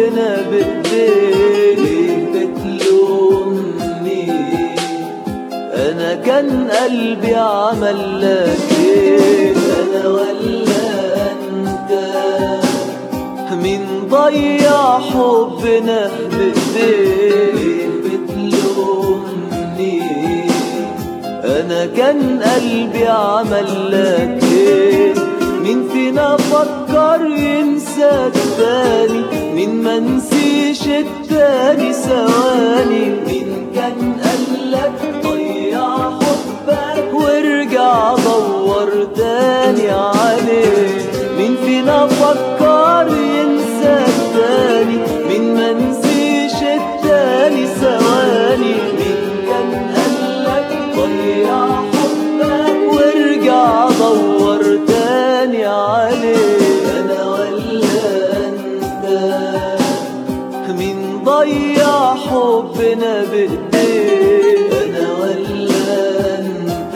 حبنا بإيديه بتلومني أنا كان قلبي عمل لك إيه أنا ولا أنت مين ضيع حبنا بإيديه بتلومني أنا كان قلبي عمل لك إيه مين فينا فكر ينسى التاني مين ما نسيش التاني ثواني مين كان قالك ضيع حبك وارجع دور تاني عليه مين فينا فكر ينسى التاني مين ما نسيش التاني ثواني مين كان قالك ضيع حبك وارجع دور تاني عليه انا ولا انت مين ضيع حبنا بايديه انا ولا انت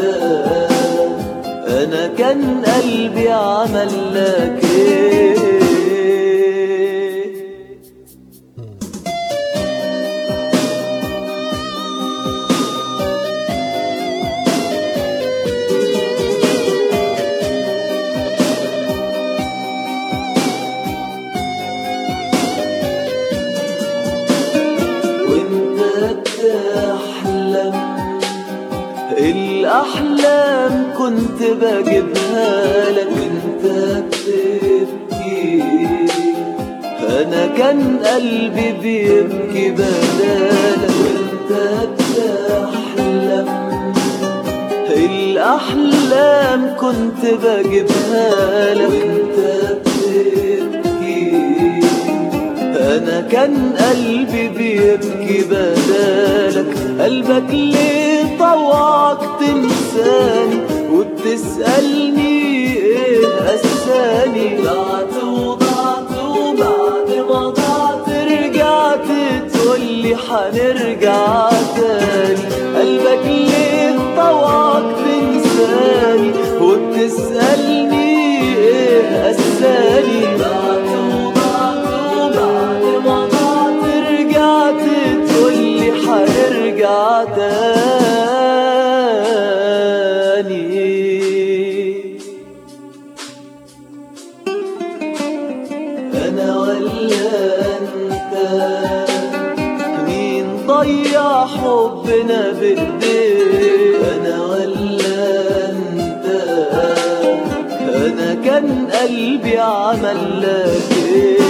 انا كان قلبي عمل لك ايه وانت بتحلم الأحلام كنت بجيبها لك وانت بتبكي أنا كان قلبي بيبكي بدالك وانت بتحلم الأحلام كنت بجيبها لك وانت بتبكي أنا كان قلبي بيبكي بدالك قلبك ليه طوعك تنساني وبتسألني ايه أساني ضعت وضعت وبعد ما ضعت رجعت تقولي حنرجع تاني قلبك ليه طوعك تنساني وبتسألني ايه أساني ضعت وضعت وبعد ما ضعت رجعت تقولي حنرجع تاني أنا ولا أنت مين ضيع حبنا بإيديه أنا ولا أنت أنا كان قلبي عمل لك إيه